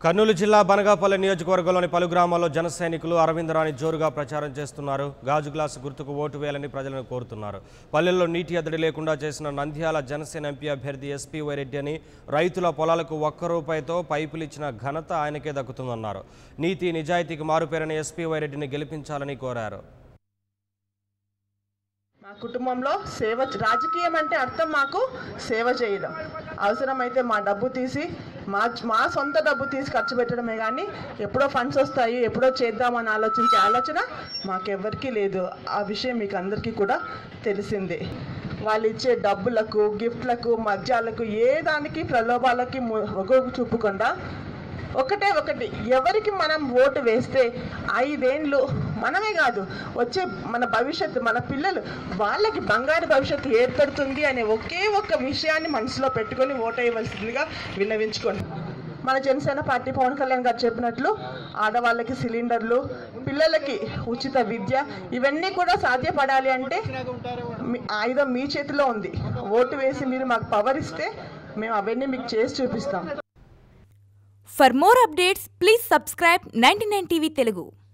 కర్నూలు జిల్లా బనగాపల్లి నియోజకవర్గంలోని పలు గ్రామాల్లో జన సైనికులు అరవిందరాని జోరుగా ప్రచారం చేస్తున్నారు గాజు గ్లాసు గుర్తుకు ఓటు వేయాలని ప్రజలను కోరుతున్నారు పల్లెల్లో నీటి ఎద్దడి లేకుండా చేసిన నంద్యాల జనసేన ఎంపీ అభ్యర్థి ఎస్పీ వైరెడ్డి అని రైతుల పొలాలకు ఒక్క రూపాయితో పైపులు ఇచ్చిన ఘనత ఆయనకే దక్కుతుందన్నారు నీతి నిజాయితీకి మారుపేరని ఎస్పీ వైరెడ్డిని గెలిపించాలని కోరారు మా కుటుంబంలో సేవ రాజకీయం అంటే అర్థం మాకు సేవ చేయడం అవసరమైతే మా డబ్బు తీసి మా మా సొంత డబ్బు తీసి ఖర్చు పెట్టడమే కానీ ఎప్పుడో ఫండ్స్ వస్తాయి ఎప్పుడో చేద్దామని ఆలోచించే ఆలోచన మాకెవ్వరికీ లేదు ఆ విషయం మీకు అందరికీ కూడా తెలిసిందే వాళ్ళు ఇచ్చే డబ్బులకు గిఫ్ట్లకు మద్యాలకు ఏ దానికి ప్రలోభాలకి మొగ్గు చూపకుండా ఒకటే ఒకటి ఎవరికి మనం ఓటు వేస్తే ఐదేండ్లు మనమే కాదు వచ్చే మన భవిష్యత్తు మన పిల్లలు వాళ్ళకి బంగారు భవిష్యత్తు ఏర్పడుతుంది అనే ఒకే ఒక్క విషయాన్ని మనసులో పెట్టుకొని ఓటు వేయవలసిందిగా విన్నవించుకోండి మన జనసేన పార్టీ పవన్ కళ్యాణ్ గారు చెప్పినట్లు ఆడవాళ్ళకి సిలిండర్లు పిల్లలకి ఉచిత విద్య ఇవన్నీ కూడా సాధ్యపడాలి అంటే మీ ఆయుధం మీ చేతిలో ఉంది ఓటు వేసి మీరు మాకు పవర్ ఇస్తే మేము అవన్నీ మీకు చేసి చూపిస్తాం For more updates, please subscribe 99 TV Telugu.